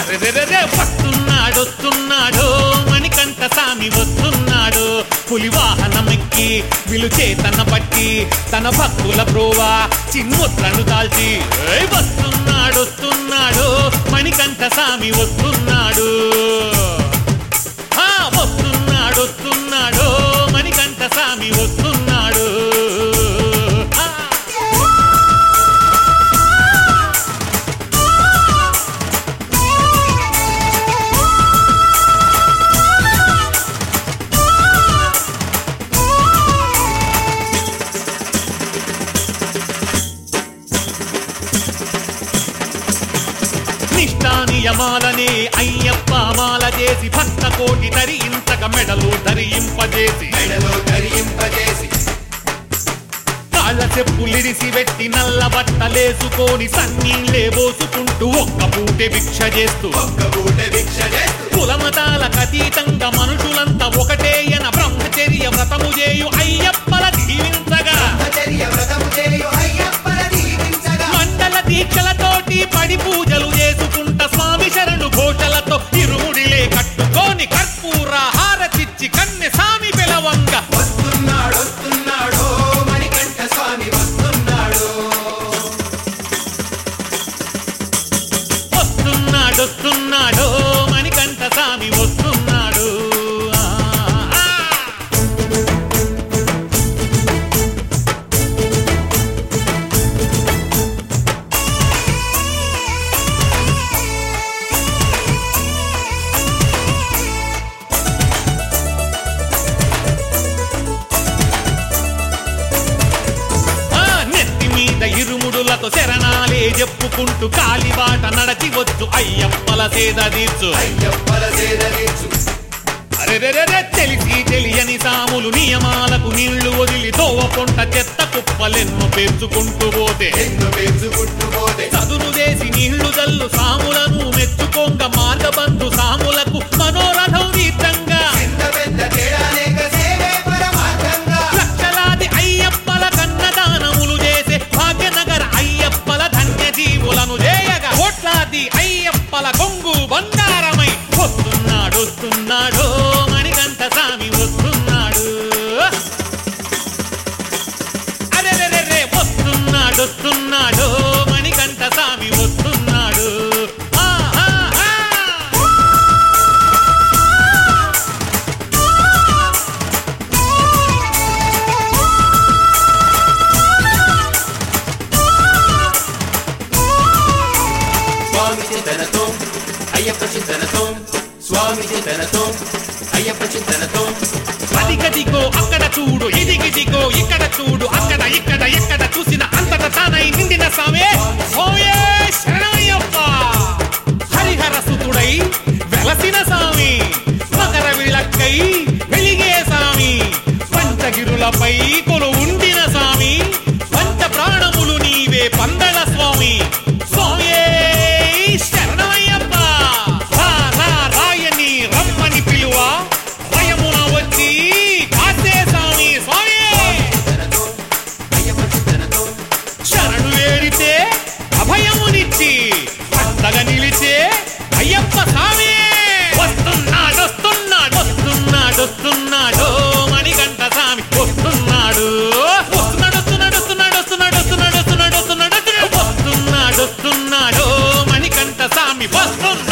అరెరెరెరె వస్తున్నాడు వస్తున్నాడు మణికంఠ స్వామి వస్తున్నాడు పులి వాహనమెక్కి విలుచేతన పట్టి తన భక్తుల ప్రోవా చిన్ముద్రను దాల్చి ఏయ్ వస్తున్నాడు వస్తున్నాడు మణికంఠ స్వామి వస్తున్నాడు ఆ, వస్తున్నాడు వస్తున్నాడు మణికంఠ స్వామి వస్తున్నాడు ఆ. నిష్ఠానియమాలనే అయ్యప్ప మాల చేసి భక్త కోటి ధరించక మెడలు ధరింపజేసి మెడలో ధరింపజేసి కాళ్ళ చెప్పులిరిసి పెట్టి నల్ల బట్టలేసుకొని సన్నీళ్ళే పోసుకుంటూ ఒక్క పూటె భిక్ష చేస్తూ ఒక్క పూట భిక్ష చేస్తూ కులమతాలకు అతీతంగా మనుషులంతా ఒకటేయన బ్రహ్మచర్య వ్రతము చేయు అయ్యప్పల దీవించగా బ్రహ్మచర్య వ్రతము చేయు అయ్యప్పల దీవించగా మండల దీక్షలతోటి పడి పూజలు చేసుకుంట స్వామి శరణు ఘోషలతో ఇరుముడిలే కట్టుకొని కర్పూర హారతిచ్చి కన్నె స్వామి పిలవంగ వస్తున్నాడు వస్తున్నాడు మణికంఠ స్వామి వస్తున్నాడు వస్తున్నాడు వస్తున్నాడు మణికంఠ స్వామి వస్తున్నాడు ఆ, ఆ. ఆ నెత్తి మీద ఇరుముడులతో శరణాలే చెప్పుకుంటూ కాలిబాట నడచి వచ్చు అయ్యప్పల సేద తీర్చు అయ్యప్పల సేదరీచు అరెరెరెరె తెలిసి తెలియని సాములు నియమాలకు నీళ్లు వదిలి దోవ పొంట చెత్త కుప్పలెన్నో పేర్చుకుంటూ పోతే ఎన్ను పెంచుకుంటూ పోతే చదును చేసి నీళ్లు జల్లు సాములను మెచ్చుకోంగ మార్గబంధు సాములకు మనోరథం తీర్థంగా చిన్న పెద్ద తేడా లేక సేవే పరమార్థంగా లక్షలాది అయ్యప్పల కన్నదానములు చేసే భాగ్యనగర అయ్యప్పల ధన్య జీవులను చేయగా కోట్లాది అయ్యప్పల కొంగు బంగారమై వస్తున్నాడు వస్తున్నాడు మణికంఠ స్వామి వస్తున్నాడు అరెరెరెరె వస్తున్నాడు వస్తున్నాడు మణికంఠ స్వామి వస్తున్నాడు ఆ, ఆ, ఆ. స్వామి చింతనతో అయ్యప్ప చింతనతో స్వామి చింతనతో అయ్యప్ప చింతనతో అదిగదిగో అక్కడ చూడు ఇదిగిదిగో ఇక్కడ చూడు అక్కడ ఇక్కడ ఎక్కడ చూసిన అంతట తానై నిండిన సామే ఓయే శరణయ్యప్ప హరిహర సుతుడై వెలసిన సామి మకర విళక్కై వెలిగే సామి పంచగిరులపై కొలు ఉండిన సామి పంచ ప్రాణములు నీవే పందల స్వామి స్వామియే శరణమయ్యప్ప రా రా రాయని రమ్మని పిలువ భయమున వచ్చి కాసే స్వామి స్వామి చింతనతో అయ్యప్ప చింతనతో శరణు వేడితే అభయమునిచ్చి అంతగా నిలిచే అయ్యప్ప స్వామి వస్తున్నాడు వస్తున్నాడు వస్తున్నాడు వస్తున్నాడు మణికంఠ స్వామి వస్తున్నాడు వస్తున్నాడు వస్తున్నాడు వస్తున్నాడు వస్తున్నాడు వస్తున్నాడు వస్తున్నాడు వస్తున్నాడు వస్తున్నాడు వస్తున్నాడు వస్తున్నాడు మణికంఠ స్వామి వస్తున్నాడు